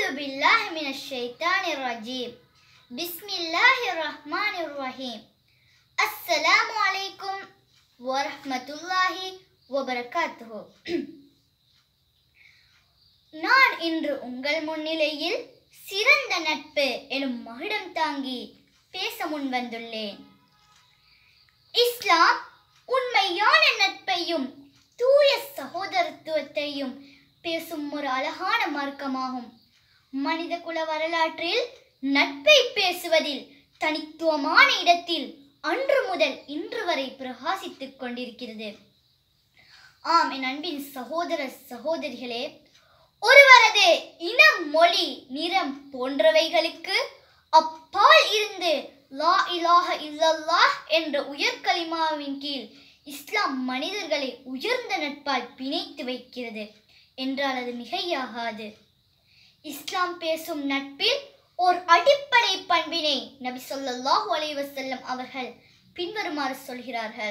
بالله من الشيطان الرجيم بسم الله الرحمن الرحيم السلام عليكم ورحمة الله وبركاته நான் இன்று உங்கள் முன்னிலையில் சிறந்த நட்பு எனும் மகுடம் தாங்கி பேச முன் வந்துள்ளேன் இஸ்லாம் உண்மையான நட்பையும் தூய சகோதரத்துவத்தையும் பேசும் ஒரு அழகான மார்க்கமாகும் மனித குல வரலாற்றில் நட்பை பேசுவதில் தனித்துவமான இடத்தில் அன்று முதல் இன்று வரை பிரகாசித்துக் கொண்டிருக்கிறது ஆம் என் அன்பின் சகோதர சகோதரிகளே ஒருவரது இனம் மொழி நிறம் போன்றவைகளுக்கு அப்பால் இருந்து லா இலாஹ இல்லல்லாஹ் என்ற உயர்கலிமாவின் கீழ் இஸ்லாம் மனிதர்களை உயர்ந்த நட்பால் பிணைத்து வைக்கிறது என்றால் அது மிகையாகாது இஸ்லாம் பேசும் நட்பில் ஓர் அடிப்படை பண்பினை நபி ஸல்லல்லாஹு அலைஹி வஸல்லம் அவர்கள் பின்வருமாறு சொல்கிறார்கள்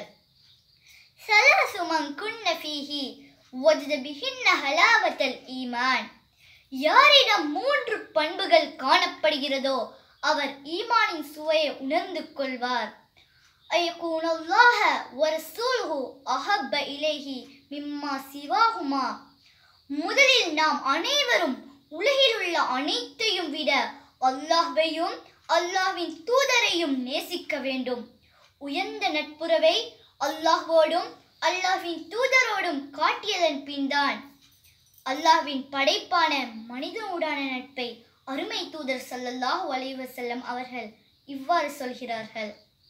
சலாசு மன் குன்ன ஃபீஹி வஜத பிஹின்ன ஹலாவத்தல் ஈமான் யாரிடம் மூன்று பண்புகள் காணப்படுகிறதோ அவர் ஈமானின் சுவையை உணர்ந்து கொள்வார் أيكون الله ورسوله أحب إليه مما سواهما முதலில் நாம் அனைவரும் உலகில் உள்ள அனைத்தையும் விட அல்லாஹ்வையும் அல்லாஹ்வின் தூதரையும் நேசிக்க வேண்டும் உயர்ந்த நட்புறவை அல்லாஹ்வோடும் அல்லாஹ்வின் தூதரோடும் காட்டியதன் பின்தான் அல்லாஹ்வின் படைப்பான மனிதனுடான நட்பை அருமை தூதர் ஸல்லல்லாஹு அலைஹி வஸல்லம் அவர்கள் இவ்வாறு சொல்கிறார்கள்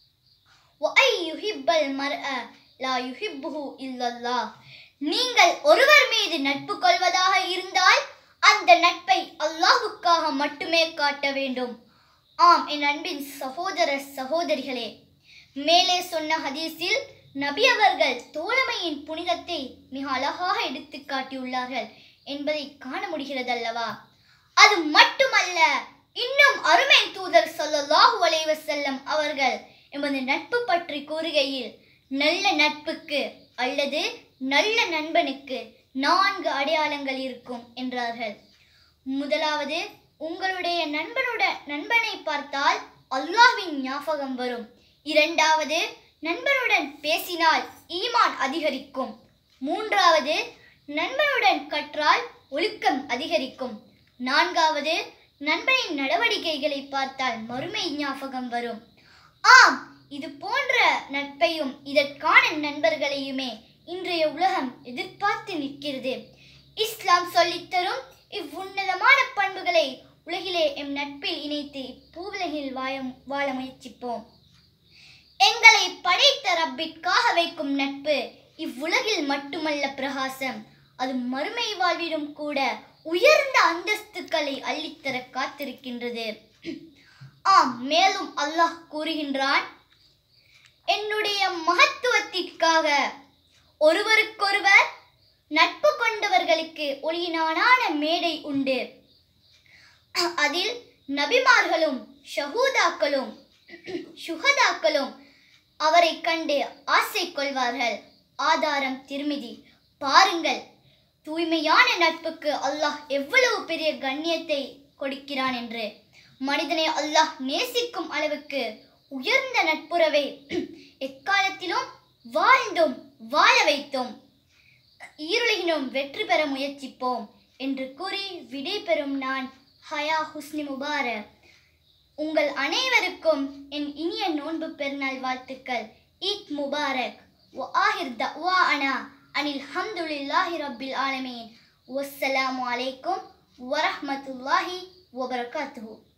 وَأَن يُحِبَّ الْمَرْءَ لَا يُحِبُّهُ إِلَّا اللَّهُ நீங்கள் ஒருவர் மீது நட்பு கொள்வதாக இருந்தால் அந்த நட்பை அல்லாஹ்வுக்காக மட்டுமே காட்ட வேண்டும் ஆம் என் அன்பின் சகோதர சகோதரிகளே மேலே சொன்ன ஹதீஸில் நபி அவர்கள் தோழமையின் புனிதத்தை மிக அழகாக எடுத்து காட்டியுள்ளார்கள் என்பதை காண முடிகிறதல்லவா அது மட்டுமல்ல இன்னும் அருமை தூதர் ஸல்லல்லாஹு அலைஹி வஸல்லம் அவர்கள் எமது நட்பு பற்றி கூறுகையில் நல்ல நட்புக்கு அல்லது நல்ல நண்பனுக்கு நான்கு அடையாளங்கள் இருக்கும் என்றார்கள் முதலாவது உங்களுடைய நண்பனோட நண்பனை பார்த்தால் அல்லாஹ்வின் ஞாபகம் வரும் இரண்டாவது நண்பனுடன் பேசினால் ஈமான் அதிகரிக்கும் மூன்றாவது நண்பனுடன் கற்றால் ஒழுக்கம் அதிகரிக்கும் நான்காவது நண்பனின் நடவடிக்கைகளை பார்த்தால் மறுமை ஞாபகம் வரும் ஆம் இது போன்ற நட்பையும் இதற்கான நண்பர்களையுமே இன்றைய உலகம் எதிர்பார்த்து நிற்கிறது இஸ்லாம் சொல்லித்தரும் இவ்வுன்னதமான பண்புகளை உலகிலே எம் நட்பில் இணைத்து இப்பூவுலகில் வாழ வாழ முயற்சிப்போம் எங்களை படைத்த ரப்பிற்காக வைக்கும் நட்பு இவ்வுலகில் மட்டுமல்ல பிரகாசம் அது மறுமை வாழ்விலும் கூட உயர்ந்த அந்தஸ்துக்களை அள்ளித்தர காத்திருக்கின்றது ஆம் மேலும் அல்லாஹ் கூறுகின்றான் என்னுடைய மகத்துவத்திற்காக ஒருவருக்கொருவர் நட்பு கொண்டவர்களுக்கு ஒளியினான மேடை உண்டு அதில் நபிமார்களும் ஷஹூதாக்களும் சுகதாக்களும் அவரை கண்டு ஆசை கொள்வார்கள் ஆதாரம் திருமிதி பாருங்கள் தூய்மையான நட்புக்கு அல்லாஹ் எவ்வளவு பெரிய கண்ணியத்தை கொடுக்கிறான் என்று மனிதனை அல்லாஹ் நேசிக்கும் அளவுக்கு உயர்ந்த நட்புறவை எக்காலத்திலும் வாழ்ந்தும் வாழ வைத்தோம் ஈருலகிலும் வெற்றி பெற முயற்சிப்போம் என்று கூறி விடை பெறும் நான் ஹயா ஹுஸ்னி முபாரக் உங்கள் அனைவருக்கும் என் இனிய நோன்பு பெருநாள் வாழ்த்துக்கள் ஈத் முபாரக் وآخر دعوانا أن الحمد لله رب العالمين والسلام عليكم ورحمة الله وبركاته